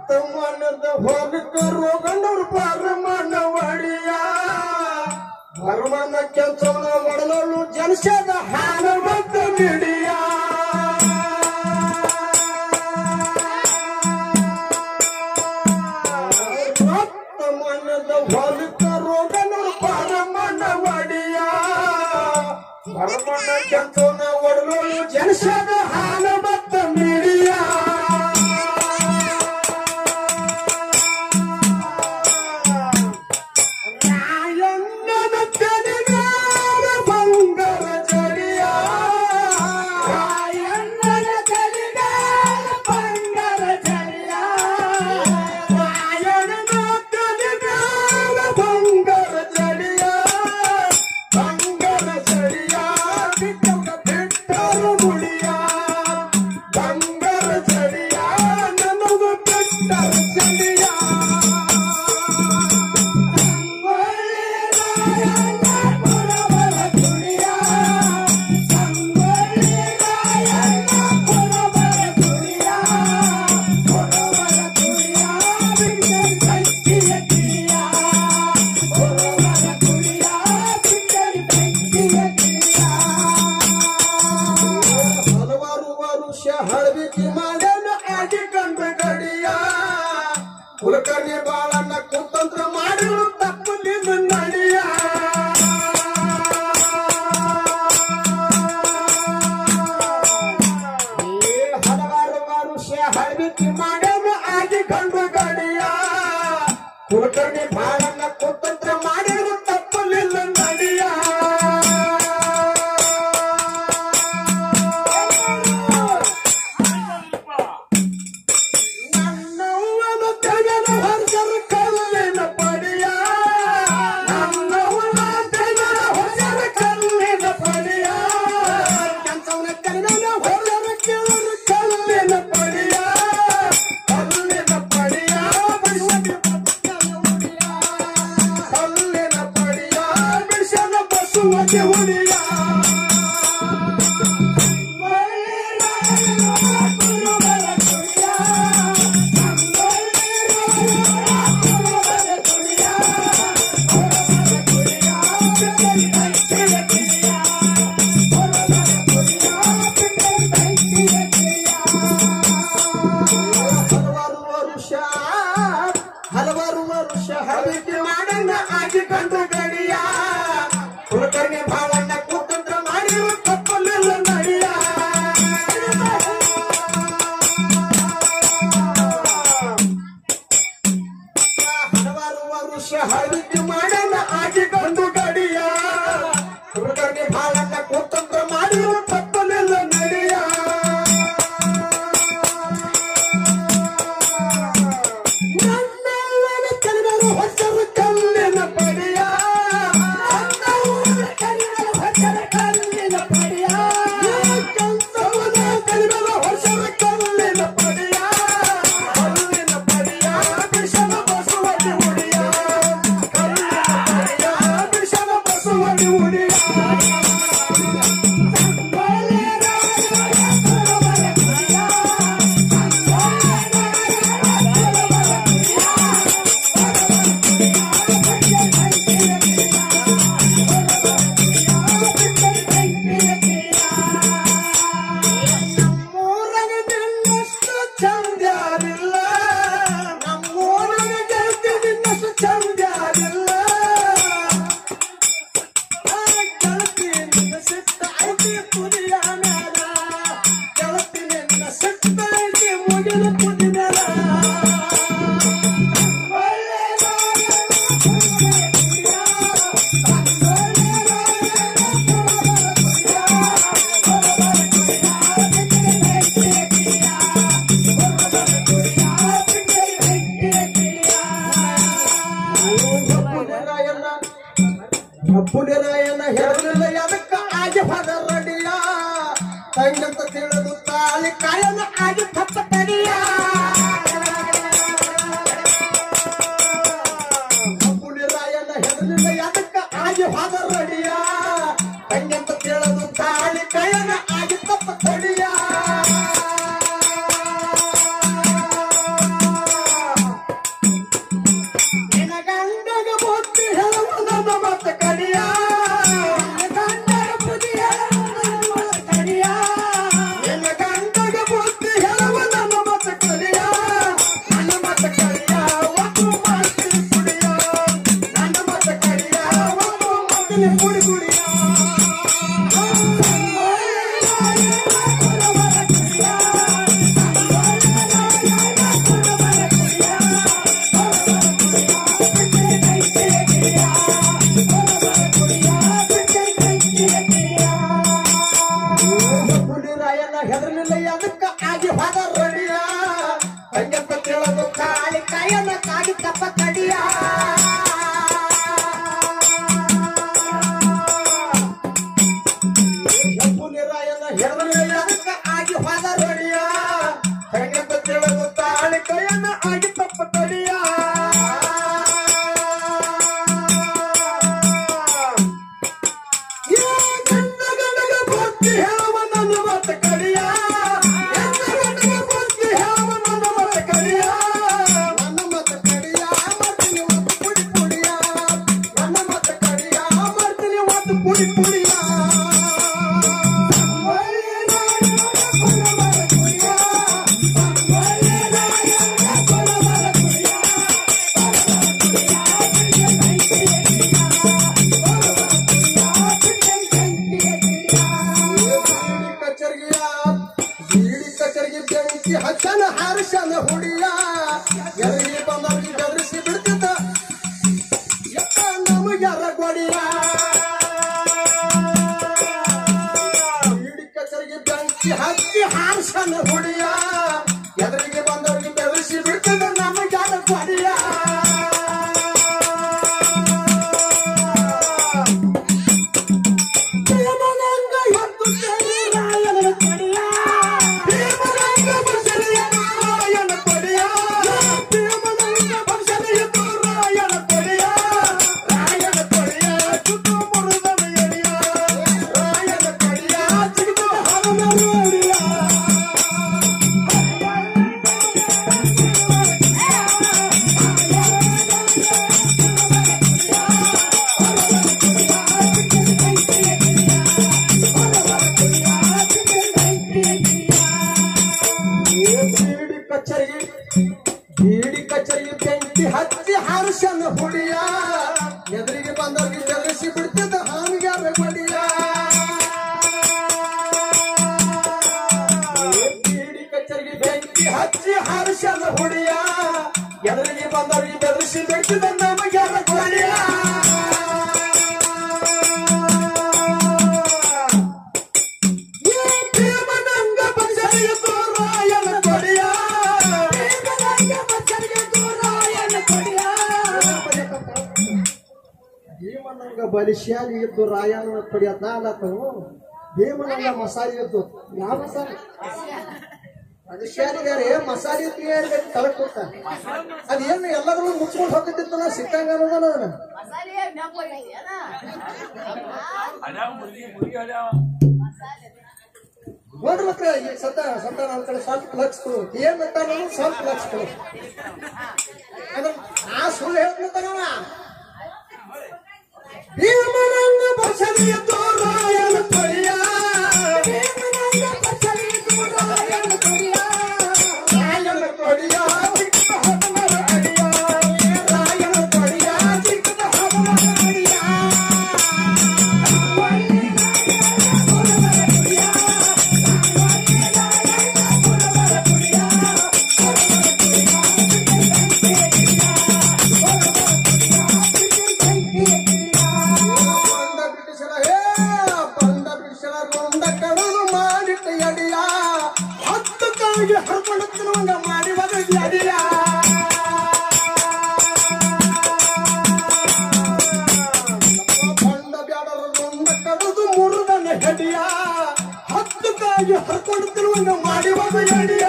ಮನದ ಹೋಗಕ್ಕ ರೋಗಣ್ಣವ್ರ ಪಾರಮಣ್ಣ ಒಡಿಯ ಹರಮಣ್ಣ ಕೆಲ್ಸವನ್ನ ಒಡಲಳು ಜನಸದ ಹಾನ ಮತ್ತ ಮಿಡಿಯ ರಕ್ತ ಮನದ ಹೊಲಕ್ಕ ರೋಗಣ್ಣವ್ರ ಪಾರಮಣ್ಣ ಒಡಿಯ ಹರಮಣ್ಣ ಕೆಲ್ಸವನ್ನ ಒಡಲಳು ಜನಸದ ಹಾನ ಮತ್ತ ಮಿಡಿಯ ರಾಯಣ್ಣನ ತಲೆಗಾಲ ಬಂಗಾರ ಜಡಿಯ ರಾಯಣ್ಣನ ತಲೆಗಾಲ ಬಂಗಾರ ಜಡಿಯ ರಾಯಣ್ಣನ ತಲೆಗಾಲ ಬಂಗಾರ ಜಡಿಯ ಬಂಗಾರ ಜಡಿಯ ಬಿಟ್ಟವ ಬಿಟ್ಟರು ಮುಡಿಯ ಬಂಗಾರ ಜಡಿಯ ನನಗ ಬಿಟ್ಟರು ಜಡಿಯ ಹಲವಾರು ವರುಷ ಹಳಬಿಸಿ ಮಾಡ್ಯಾನ ಆಗಿ ಕಂಡ ಗಡಿಯ ಕುಲಕರ್ಣಿ ಬಾಳನ್ನ ಕುತಂತ್ರ ಮಾಡಿರು ತಪ್ಪು ನಿನ್ನ ನಡಿಯ ಏ ಹಲವಾರು ವರುಷ ಹಳಬಿಸಿ ಮಾಡ್ಯಾನ ಆಗಿ ಕಂಡ ಗಡಿಯ ಕುಲಕರ್ಣಿ ಬಾಳನ್ನ ಕುತಂತ್ರ ಮಾಡಿರು ತಪ್ಪು ನಿನ್ನ ನಡಿಯ ನನ್ನವ್ವನ ತೆಗೆದ ಹೊರಸರ ಕಲ್ಲಿನ ಪಡಿಯ ನನ್ನವ್ವನ ತೆಗೆದ ಹೊರಸರ ಕಲ್ಲಿನ ಪಡಿಯ ಕೆಂಚವನ ತೆಗೆದ ಹೊರಸರ ಕೆಳರ ಕಲ್ಲಿನ ಪಡಿಯ ಕಲ್ಲಿನ ಪಡಿಯ ಬಿಡಿಸದ ಕಲ್ಲಿನ ಪಡಿಯ ಬಿಡಿಸದ ಬಸುವತಿ ಉಡಿಯ ಹಲವಾರು ವರುಷ ಹಲವಾರು ವರುಷ ಹರಬಿಕೆ ಮಾಡಣ್ಣ ಆಗಿ ಕಂಡು ಗಡಿಯ ಕುಲಕರ್ಣಿ ಭಾವಣ್ಣ ಕುತಂತ್ರ ಮಾಡಿರುವ ತಪ್ಪಲಿಲ್ಲ ನಡಿಯ ಹಲವಾರು ವರುಷ ಹರಬಿಕೆ ಮಾಡಣ್ಣ ಆಗಿ ಕಂಡು ಗಡಿಯ ಕುಲಕರ್ಣಿ ಭಾವಣ್ಣ ಕುತಂತ್ರ ಮಾಡಿರುವ ತಪ್ಪಲಿಲ್ಲ ನಡಿಯ ನನ್ನವನ ಕಲಿದರು ಹೊಸರು ಕಲ್ಲಿನ ಪಡೆಯ ನನ್ನವನ ಕಲಿದರು ಹೊಸರ ಕಲ್ಲಿನ ಪಡೆಯ ಕೆಲಸವನ ಕಲಿದರು ಹೊಸರ ಕಲ್ಲಿನ ಪಡೆಯ ಕಲ್ಲಿನ ಪಡೆಯ ಬಿಷದ ಬಸವಡಿ ಉಡಿಯ ಕಲ್ಲಿನ ಪಡೆಯ ಬಿಷದ ಬಸವಡಿ ಉಡಿಯ ನಮ್ಮೂರಗೆ ನಿನ್ನಷ್ಟು ಚಂದ್ಯಾರಿಲ್ಲ ನಮ್ಮೂರಗೆ ಗೆಳತಿ ನಿನ್ನಷ್ಟು ಚಂದ್ಯಾರಿಲ್ಲ ಆ ಗೆಳತಿ ನಿನ್ನ ಸಿಟ್ಟ ಐತಿ ಕುದಿಯ ಮ್ಯಾಲ ಗೆಳತಿ ನಿನ್ನ ಸಿಟ್ಟ ಐತಿ ಮುಗಿಲು ಕುದಿ ಮ್ಯಾಲ ಅಪ್ಪುಲಿರಾಯನ ಹೇಳಲಿಲ್ಲ ಎದಕ್ಕ ಆಗಿ ಹೊದ ರಡಿಯ ತಂಗಂತ ತಿಳಿದು ತಾಳಿ ಕಾಯನ ಆಗಿ ತಪ್ಪ ತಡಿಯ ಅಪ್ಪುಲಿರಾಯನ ಹೇಳಲಿಲ್ಲ ಎದಕ್ಕ ಆಗಿ ಹೊದ ರಡಿಯ ತಂಗಂತ ತಿಳಿದು ತಾಳಿ ಕಾಯನ ಆಗಿ ತಪ್ಪ ತಡಿಯ ಪುಲಿರಾಯನ ಹೆದರ್ಲಿಲ್ಲ ಅದಕ್ಕ ಆಗಿ ಹೋದ ರಡಿಯ ಹಂಗಪ್ಪ ಕೇಳೋದು ಕಾಳಿ ಕಾಯನ ಕಾಗಿ ತಪ್ಪ ಕಡಿಯ ಪುಲಿರಾಯನ ಹೆದರ್ಲಿಲ್ಲ ಅದಕ್ಕ ಆಗಿ ಹೋದ ರಡಿಯ ಹಂಗಪ್ಪ ಕೇಳೋದು ಕಾಳಿ ಕಾಯನ ಆಗಿ ತಪ್ಪ ಕಡಿಯ ಕಚರ್ಗಿಯ ಬೀಡಿ ಕಚರ್ಗಿ ಬೆಂಕಿ ಹಚ್ಚನ ಹಾರಿಸನ ಹುಡಿಯ ಎಲ್ಲಿ ಬಂದವ್ರಿಗೆ ಬೆದರಿಸಿ ಬಿಡ್ತಿದ್ದ ಎತ್ತ ನಮಗ್ಯಾರ ಗೊಡಿಯ ಬೀಡಿ ಕಚರ್ಗಿ ಬೆಂಕಿ ಹಚ್ಚಿ ಹಾರಿಸನ ಹುಡಿಯ ಎದುರಿಗೆ ಬಂದವ್ರಿಗೆ ಬೆದರಿಸಿ ಬಿಡ್ತಿದ್ದ ನಮಗ್ಯಾರ ಗೊಡಿಯ ಭೀಮನಂಗ ಎದ್ದು ರಾಯನ ಕೊಡಿಯ ಭೀಮನಂಗ ಬಸರಿಯ ರಾಯನ ಕೊಡಿಯ ಭೀಮನಂಗ ಬಸರಿಯ ರಾಯನ ಕೊಡಿಯ ರಾಯನ ಕೊಡಿಯ ಚುಟ್ಟು ಮುರುದನ ಎಡಿಯ ರಾಯನ ಕೊಡಿಯ ಚಿಕ್ಕ ಹರನ ನೋಡಿಯ ಬೀಡಿ ಕಚೇರಿ ಬೀಡಿ ಕಚೇರಿ ಬೆಂಕಿ ಹಚ್ಚಿ ಹಾರಿಸನ ಹುಡಿಯ ಎದುರಿಗೆ ಬಂದವ್ರಿಗೆ ಬೆದರಿಸಿ ಬಿಡ್ತಿದ್ದ ಹಾನಿಗಾರ ಬಡಿಯ ಬೀಡಿ ಕಚೇರಿಗೆ ಬೆಂಕಿ ಹಚ್ಚಿ ಹಾರಿಸನ ಹುಡಿಯ ಎದುರಿಗೆ ಬಂದವ್ರಿಗೆ ಬೆದರಿಸಿ ಬಿಡ್ತಿದ್ದ ನಮಗ್ಯಾರ ಬಡಿಯ ಭೀಮನಂಗ ಬಸರಿಯ ರಾಯನ ಕೊಡಿಯ ಭೀಮನಂಗ ಬಸರಿಯ ರಾಯನ ಕೊಡಿಯ ಭೀಮನಂಗ ಬಲಿಶಾಲಿ ಇದ್ದು ರಾಯನ ಕೊಡಿಯತ್ ನಾಲತ್ತವು ಭೀಮನಂಗ ಮಸಾಲೆ ಇದ್ದು ಯಾವ ಮಸಾಲೆ ಅದು ಶಾಲಿಗಾರೆ ಮಸಾಲೆ ಇತ್ತು ತಳಕ್ ಕೊಡ್ತಾನೆ ಅದೇನು ಎಲ್ಲರೂ ಮುಚ್ಕೊಂಡು ಹೋಗ್ತಿತ್ತಲ್ಲ ಸಿಕ್ಕಂಗ ಅನ್ನೋದಲ್ಲ ಅದನ್ನ ಮಸಾಲೆ ನೆನಪಾಗೈತಿ ನೋಡ್ರಿ ಮಕ್ಳ ಈ ಸತ ಸತ ನಮ್ಮ ಕಡೆ ಸ್ವಲ್ಪ ಲಕ್ಷ ಕೊಡು ಏನ್ ಅಂತ ನಾನು ಸ್ವಲ್ಪ ಲಕ್ಷ ಕೊಡು ಅಂದ್ರೆ ನಾ ಸುಳ್ಳು ಹೇಳ್ತಾನವ ಭೀಮನಂಗ ಬಸಲಿಯ ರಾಯನ ಕೊಡಿಯ ಭೀಮನಂಗ ಬಸಲಿಯ ರಾಯನ ಕೊಡಿಯ ರಾಯನ ಕೊಡಿಯ ಚಿಕ್ಕ ಹದಮರ ಅಡಿಯ ರಾಯನ ಕೊಡಿಯ ಚಿಕ್ಕ ಹದಮರ ಅಡಿಯ ಬಂದ ಬ್ರಿಟಿಷರ ಹೇ ಬಂದ ಬ್ರಿಟಿಷರ ಕೊಂದ ಕಡಲು ಮಾಡಿಟ್ಟ ಎಡಿಯ ಹತ್ತು ಕಾಲಿಗೆ ಹರ್ಕೊಂಡು ತಿರುವಂಗ ಮಾಡಿ ಬದಲಿ ಅಡಿಯ ಬಂದ ಬ್ಯಾಡರ ಕೊಂದ ಕಡದು ಮುರುದನ ಹೆಡಿಯ ಹತ್ತು ಕಾಲಿಗೆ ಹರ್ಕೊಂಡು ತಿರುವಂಗ ಮಾಡಿ ಬದಲಿ ಅಡಿಯ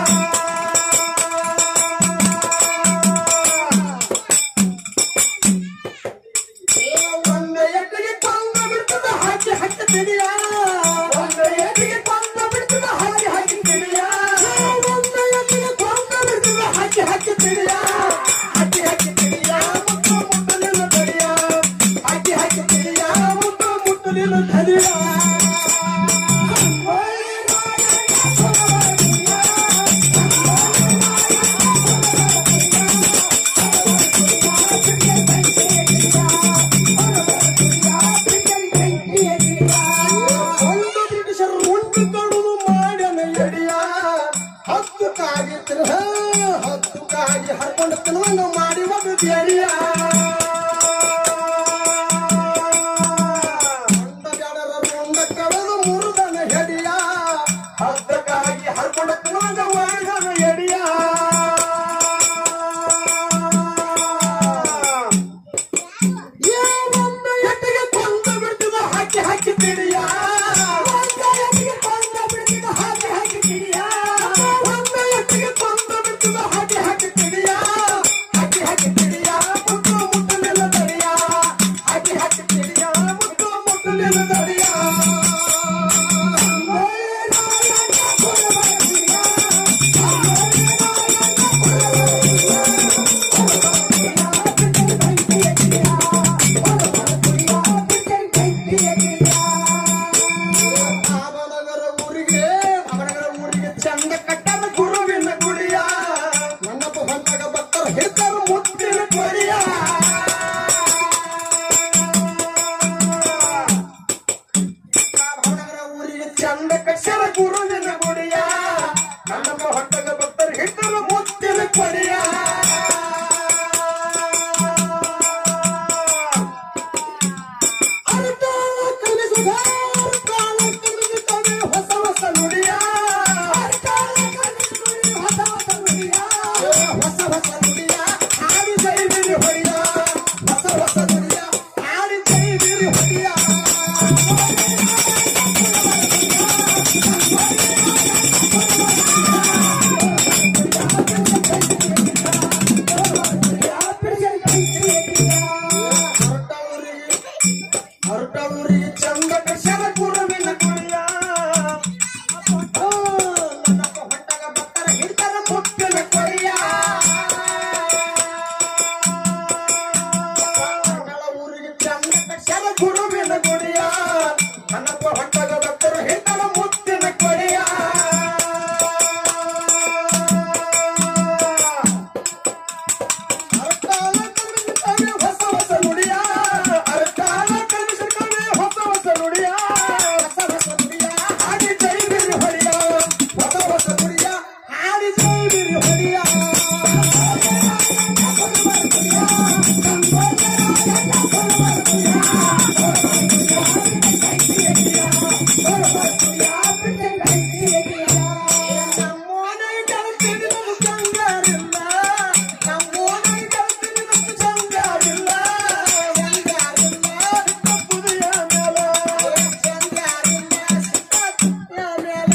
ಒಂದೇ ಎಟ್ಟಿಗೆ ಕೊಂದ ಬಿಡ್ತದ ಹಾಕಿ ಹಾಕಿ ತಿಡಿಯ ಒಂದೇ ಎಟ್ಟಿಗೆ ಕೊಂದ ಬಿಡ್ತದ ಹಾಕಿ ಹಾಕಿ ತಿಡಿಯ ಒಂದೇ ಎಟ್ಟಿಗೆ ಕೊಂದ ಬಿಡ್ತದ ಹಾಕಿ ಹಾಕಿ ತಿಡಿಯ ಹಾಕಿ ಹಾಕಿ ತಿಡಿಯ ಮುಟ್ಟು ಮುಟ್ಟಲಿಲ್ಲ ತಡಿಯ ಹಾಕಿ ಹಾಕಿ ತಿಡಿಯ ಮುಟ್ಟು ಮುಟ್ಟಲಿಲ್ಲ ತಡಿಯ ಒಂದು ಬ್ರಿಟಿಷರು ಉಂಟು ಕಡುದು ಮಾಡ್ಯನ ಎಡಿಯ ಹತ್ತು ಕಾಗಿ ತಿನ್ನ ಹತ್ತು ಕಾಗಿ ಹರ್ಕೊಂಡು ತಿನ್ನುವಂಗ ಮಾಡಿ ಒಂದು ಎಡಿಯ ಹೊಸ ನುಡಿಯ ಹಾಡಿ ಜೈ ಬಿರಿ ಹೊಡಿಯ ಹೊಸ ಹೊಸ ನುಡಿಯ ಹಾಡಿ ಜೈ ಬಿರಿ ಹೊಡಿಯ ಹೊರಟವರಿಗೆ ಚಂದ ಕಷರ ಕುರುವಿನ ಕುಡಿಯ ನನ್ನ ಹೊಟ್ಟಗ ಬತ್ತರ ಹಿಡ್ತಾರ ಮುತ್ತಿನ ಕೊಡಿಯ ಊರಿಗೆ ಚಂದ ಕಷರ ಕುರುವಿನ ಕುಡಿಯ ನನ್ನಪ್ಪ ಹೊಟ್ಟಗ ಬತ್ತರ ಹಿಡ್ತಾರ ಮುತ್ತಿನ ಕೊಡಿಯ ಅರ್ಕಾಲ ಕಲಿಸಿಕವೇ ಹೊಸ ಹೊಸ ನುಡಿಯ ಅರ್ಕಾಲ ಕಲಿಸಿಕವೇ ಹೊಸ ಹೊಸ ನುಡಿಯ ಹೊಸ ಹೊಸ ನುಡಿಯ ಹಾಡಿ ಜೈ ಬಿರಿ ಹೊಡಿಯ ಹೊಸ ಹೊಸ ನುಡಿಯ ಹಾಡಿ ಜೈ ಬಿರಿ ಹೊಡಿಯ ನಮ್ಮೋನೆ ಗೆಳತಿಗೆ ನಮ್ಗೆ ಕಂಗಾರಿಲ್ಲ ನಮ್ಮೋನೆ ಗೆಳತಿಗೆ ನಮ್ಗೆ ಚಂಗಾರಿಲ್ಲ ಚಂಗಾರಿಲ್ಲ ತಪ್ಪುದೆಯ ಮೇಲ ಚಂಗಾರಿಲ್ಲ ಸಿಕ್ಕಾಪಟ್ಟೆಯ ಮೇಲ